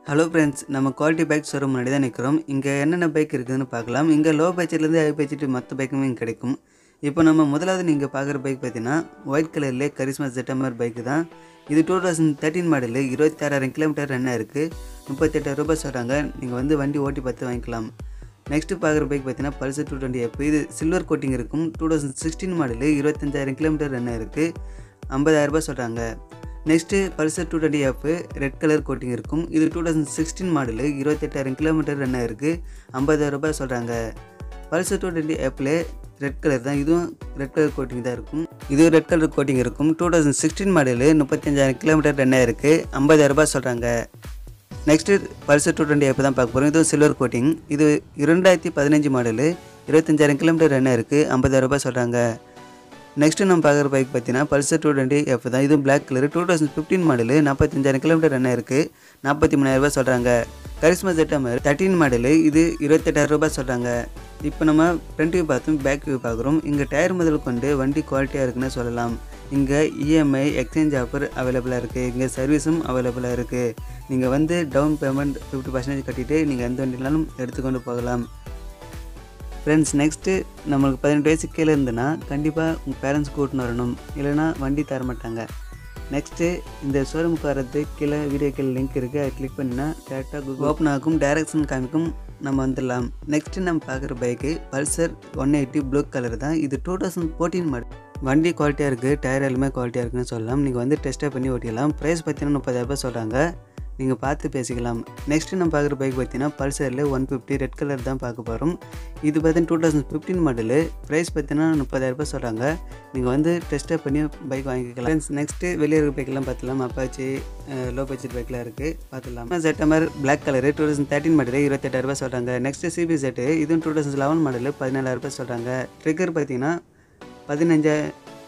hello friends நம்ம quality bike showroom முன்னாடி தான் நிற்கிறோம் இங்கே என்னென்ன பைக் இருக்குதுன்னு பார்க்கலாம் இங்கே லோ பட்ஜெட்லேருந்து ஹை பட்ஜெட் மற்ற பைக்குமே இங்கே கிடைக்கும் இப்போ நம்ம முதலாவது நீங்கள் பார்க்குற பைக் பார்த்தீங்கன்னா ஒயிட் கலர்லேயே கரிஸ்மா ஜெட்டமர் பைக்கு தான் இது டூ தௌசண்ட் தேர்ட்டின் மாடலு இருபத்தாறாயிரம் கிலோமீட்டர் ரன் இருக்குது முப்பத்தெட்டாயிரம் ரூபாய் சொல்கிறாங்க நீங்கள் வந்து வண்டி ஓட்டி பார்த்து வாங்கிக்கலாம் நெக்ஸ்ட்டு பார்க்குற பைக் பார்த்தீங்கன்னா பல்சர் டூ டுவெண்ட்டி எஃப் இது சில்வர் கோட்டிங் இருக்கும் டூ தௌசண்ட் சிக்ஸ்டீன் மாடலு இருபத்தஞ்சாயிரம் கிலோமீட்டர் ரன் இருக்குது ஐம்பதாயிரம் ரூபாய் சொல்கிறாங்க next Pulsar two twenty F red colour coating இருக்கும் இது டூ தௌசண்ட் சிக்ஸ்டீன் மாடலு இருபத்தெட்டாயிரம் கிலோமீட்டர் ரன் இருக்குது ஐம்பதாயிரம் ரூபாய் சொல்கிறாங்க பல்சர் டூ டுவெண்ட்டி எஃப்பில் ரெட் கலர் தான் இதுவும் ரெட் கலர் கோட்டிங் தான் இருக்கும் இது ரெட் கலர் கோட்டிங் இருக்கும் டூ தௌசண்ட் சிக்ஸ்டீன் மாடலு முப்பத்தஞ்சாயிரம் கிலோமீட்டர் ரன் இருக்குது ஐம்பதாயிரம் ரூபாய் சொல்கிறாங்க next Pulsar two twenty F தான் பார்க்க போகிறோம் இதுவும் சில்வர் கோட்டிங் இது இரண்டாயிரத்தி பதினஞ்சு மாடலு இருபத்தஞ்சாயிரம் கிலோமீட்டர் ரன் இருக்குது ஐம்பதாயிரம் ரூபாய் சொல்கிறாங்க நெக்ஸ்ட்டு நம்ம பார்க்குற பைக் பார்த்தீங்கன்னா பல்சர் டூ டுவெண்ட்டி எஃப் தான் இதுவும் black colour two thousand fifteen model நாற்பத்தஞ்சாயிரம் கிலோமீட்டர் ரன் இருக்குது நாற்பத்தி மூணாயிரம் ரூபாய் சொல்கிறாங்க கரிஸ்மா ஜெட்டமர் தேர்ட்டின் மாடலு இது இருபத்தெட்டாயிரம் ரூபாய் சொல்கிறாங்க இப்போ நம்ம ஃப்ரண்ட் வியூ பார்த்தும் பேக் வியூ பார்க்குறோம் இங்கே டயர் முதல் கொண்டு வண்டி குவாலிட்டியாக இருக்குன்னு சொல்லலாம் இங்கே இஎம்ஐ எக்ஸ்சேஞ்ச் ஆஃபர் அவைலபிளாக இருக்குது இங்கே சர்வீஸும் அவைலபிளாக இருக்குது நீங்கள் வந்து டவுன் பேமெண்ட் ஃபிஃப்டி பர்சன்டேஜ் கட்டிட்டு நீங்கள் எந்த வண்டினாலும் எடுத்துக்கொண்டு போகலாம் ஃப்ரெண்ட்ஸ் நெக்ஸ்ட்டு நம்மளுக்கு பதினெட்டு வயசு கீழே இருந்துன்னா கண்டிப்பாக உங்கள் பேரண்ட்ஸ் கூட்டின்னு வரணும் இல்லைனா வண்டி தர மாட்டாங்க நெக்ஸ்ட்டு இந்த ஷோரூமுக்கு வர்றது கீழே வீடியோ கீழே லிங்க் இருக்குது அதை கிளிக் பண்ணினா டேரெக்டாக கூகுள் ஓப்பன் ஆகும் டைரக்ஷன் காமிக்கும் நம்ம வந்துடலாம் நெக்ஸ்ட்டு நம்ம பார்க்குற bike Pulsar one eighty blue colour தான் இது டூ தௌசண்ட் ஃபோர்டீன் மாடல் வண்டி குவாலிட்டியாக இருக்குது டயர் எல்லாமே குவாலிட்டியாக இருக்குன்னு சொல்லலாம் நீங்கள் வந்து டெஸ்ட்டாக பண்ணி ஓட்டிடலாம் ப்ரைஸ் பார்த்தீங்கன்னா முப்பதாயிரரூபா சொல்கிறாங்க நீங்கள் பார்த்து பேசிக்கலாம் நெக்ஸ்ட்டு நம்ம பார்க்குற பைக் பார்த்தீங்கன்னா பல்சரில் ஒன் ஃபிஃப்டி ரெட் கலர் தான் பார்க்க போகிறோம் இது பார்த்தீங்கன்னா two thousand fifteen model price பார்த்தீங்கன்னா முப்பதாயிரரூபா சொல்கிறாங்க நீங்கள் வந்து டெஸ்ட்டாக பண்ணி பைக் வாங்கிக்கலாம் ஃப்ரெண்ட்ஸ் நெக்ஸ்ட்டு வெளியே இருக்க பைக்கெல்லாம் பார்த்துலாம் அப்பாச்சி லோ பட்ஜெட் பைக்லாம் இருக்குது பார்த்துலாம் செட்டமர் black colour two thousand thirteen model இருபத்தெட்டாயிரரூபா சொல்கிறாங்க நெக்ஸ்ட்டு சிபி செட்டு இதுவும் டூ தௌசண்ட் லெவன் மாடலு பதினாலாயிரரூபா சொல்கிறாங்க ட்ரிகர் பார்த்தீங்கன்னா பதினஞ்சா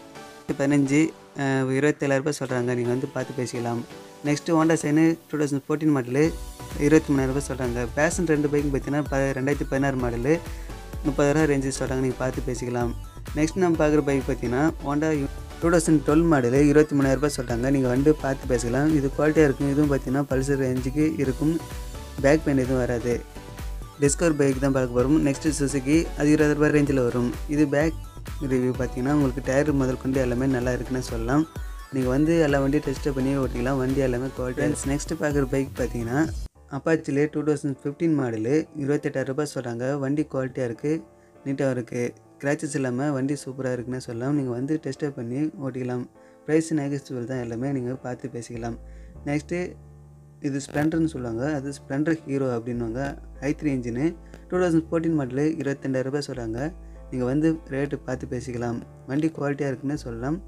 பதினஞ்சு இருபத்தேழாயிரரூபா சொல்கிறாங்க நீங்கள் வந்து பார்த்து பேசிக்கலாம் next Honda Shine two thousand fourteen model இருபத்தி மூணாயிரரூபா சொல்கிறாங்க பேஷன் ரெண்டு பைக்கும் பார்த்தீங்கன்னா ப ரெண்டாயிரத்தி பதினாறு மாடலு முப்பதாயிரம் ரேஞ்சு சொல்கிறாங்க நீங்கள் பார்த்து பேசிக்கலாம் நெக்ஸ்ட் நம்ம பார்க்குற பைக் பார்த்தீங்கன்னா Honda two thousand twelve model இருபத்தி மூணாயிரரூபா சொல்கிறாங்க நீங்கள் வந்து பார்த்து பேசிக்கலாம் இது குவாலிட்டியாக இருக்கும் இதுவும் பார்த்தீங்கன்னா பல்சர் ரேஞ்சுக்கு இருக்கும் பேக் பெயின் எதுவும் வராது டிஸ்கவர் பைக் தான் பார்க்க போகிறோம் நெக்ஸ்ட்டு சுசுக்கி அது இருபது ரூபாய் ரேஞ்சில் வரும் இது பேக் ரிவ்யூ பார்த்தீங்கன்னா உங்களுக்கு டயர் முதல் கொண்டு எல்லாமே நல்லா இருக்குன்னு சொல்லலாம் நீங்கள் வந்து எல்லா வண்டியும் டெஸ்ட்டு பண்ணி ஓட்டிக்கலாம் வண்டி எல்லாமே குவாலிட்டி நெக்ஸ்ட்டு பார்க்குற பைக் பார்த்தீங்கன்னா அப்பாச்சிலே டூ தௌசண்ட் ஃபிஃப்டீன் மாடலு இருபத்தெட்டாயிரம் ரூபாய் சொல்கிறாங்க வண்டி குவாலிட்டியாக இருக்குது நீட்டாக இருக்குது கிராச்சஸ் இல்லாமல் வண்டி சூப்பராக இருக்குன்னு சொல்லலாம் நீங்கள் வந்து டெஸ்ட்டை பண்ணி ஓட்டிக்கலாம் ப்ரைஸ் நெகஸ்டிவல் தான் எல்லாமே நீங்கள் பார்த்து பேசிக்கலாம் நெக்ஸ்ட்டு இது ஸ்ப்ளெண்டர்னு சொல்லுவாங்க அது ஸ்ப்ளெண்டர் ஹீரோ அப்படின்வாங்க I three engine two thousand fourteen model இருபத்தெண்டாயிரம் ரூபாய் சொல்கிறாங்க நீங்கள் வந்து ரேட்டு பார்த்து பேசிக்கலாம் வண்டி குவாலிட்டியாக இருக்குன்னு சொல்லலாம்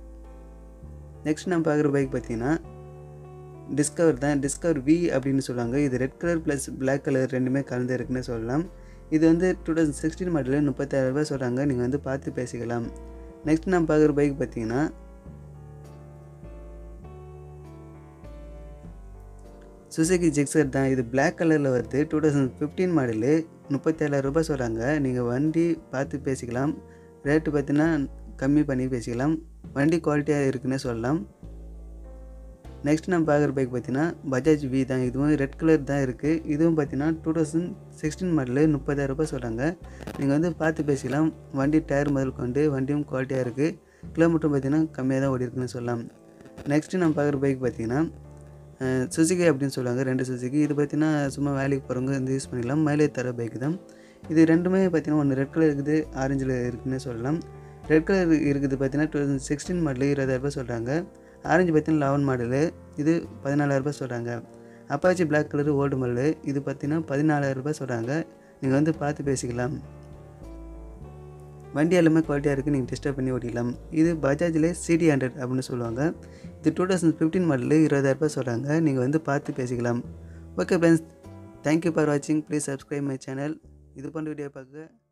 நெக்ஸ்ட் நம்ம பார்க்குற பைக் பார்த்தீங்கன்னா டிஸ்கவர் தான் டிஸ்கவர் வி அப்படின்னு சொல்லுவாங்க இது red colour plus black colour ரெண்டுமே கலந்து இருக்குன்னு சொல்லலாம் இது வந்து டூ தௌசண்ட் சிக்ஸ்டீன் மாடலில் முப்பத்தாயிரம் ரூபாய் சொல்கிறாங்க நீங்கள் வந்து பார்த்து பேசிக்கலாம் நெக்ஸ்ட் நம்ம பார்க்குற பைக் பார்த்தீங்கன்னா சுசுகி ஜிக்ஸர் தான் இது பிளாக் கலரில் வருது டூ தௌசண்ட் ஃபிஃப்டீன் மாடலு முப்பத்தேழாயிரம் ரூபாய் சொல்கிறாங்க நீங்கள் வண்டி பார்த்து பேசிக்கலாம் ரேட்டு பார்த்தீங்கன்னா கம்மி பண்ணி பேசிக்கலாம் வண்டி குவாலிட்டியாக இருக்குன்னு சொல்லலாம் நெக்ஸ்ட் நம்ம பார்க்குற பைக் பார்த்தீங்கன்னா பஜாஜ் வி தான் இதுவும் ரெட் கலர் தான் இருக்குது இதுவும் பார்த்தீங்கன்னா டூ தௌசண்ட் சிக்ஸ்டீன் மாடலு முப்பதாயிரம் ரூபாய் சொல்கிறாங்க நீங்கள் வந்து பார்த்து பேசிக்கலாம் வண்டி டயர் முதல் கொண்டு வண்டியும் குவாலிட்டியாக இருக்குது கிலோமீட்டர் பார்த்தீங்கன்னா கம்மியாக தான் ஓடி இருக்குன்னு சொல்லலாம் நெக்ஸ்ட்டு நம்ம பார்க்குற பைக் பார்த்தீங்கன்னா சுசுகி அப்படின்னு சொல்லுவாங்க ரெண்டு சுசுகி இது பார்த்தீங்கன்னா சும்மா வேலைக்கு போகிறவங்க வந்து யூஸ் பண்ணிக்கலாம் மைலேஜ் தர பைக் தான் இது ரெண்டுமே பார்த்தீங்கன்னா ஒன்று ரெட் கலர் இருக்குது ஆரஞ்சில் இருக்குதுன்னு சொல்லலாம் ரெட் கலர் இருக்குது பார்த்தீங்கன்னா டூ தௌசண்ட் சிக்ஸ்டீன் மாடலு இருபதாயிரரூபா சொல்கிறாங்க ஆரஞ்சு பார்த்தீங்கன்னா லெவன் மாடலு இது பதினாலாயிரரூபா சொல்கிறாங்க Apache black colour old model இது பார்த்தீங்கன்னா பதினாலாயிரரூபா சொல்கிறாங்க நீங்கள் வந்து பார்த்து பேசிக்கலாம் வண்டி எல்லாமே குவாலிட்டியாக இருக்குது நீங்கள் டிஸ்டர்ப் பண்ணி ஓட்டிக்கலாம் இது பஜாஜில் சிடி ஹண்ட்ரட் அப்படின்னு சொல்லுவாங்க இது டூ தௌசண்ட் ஃபிஃப்டீன் மாடலு இருபதாயிரரூபா சொல்கிறாங்க நீங்கள் வந்து பார்த்து பேசிக்கலாம் ஓகே ஃப்ரெண்ட்ஸ் தேங்க்யூ ஃபார் வாட்சிங் ப்ளீஸ் சப்ஸ்கிரைப் மை சேனல் இது போன்ற வீடியோ பார்க்க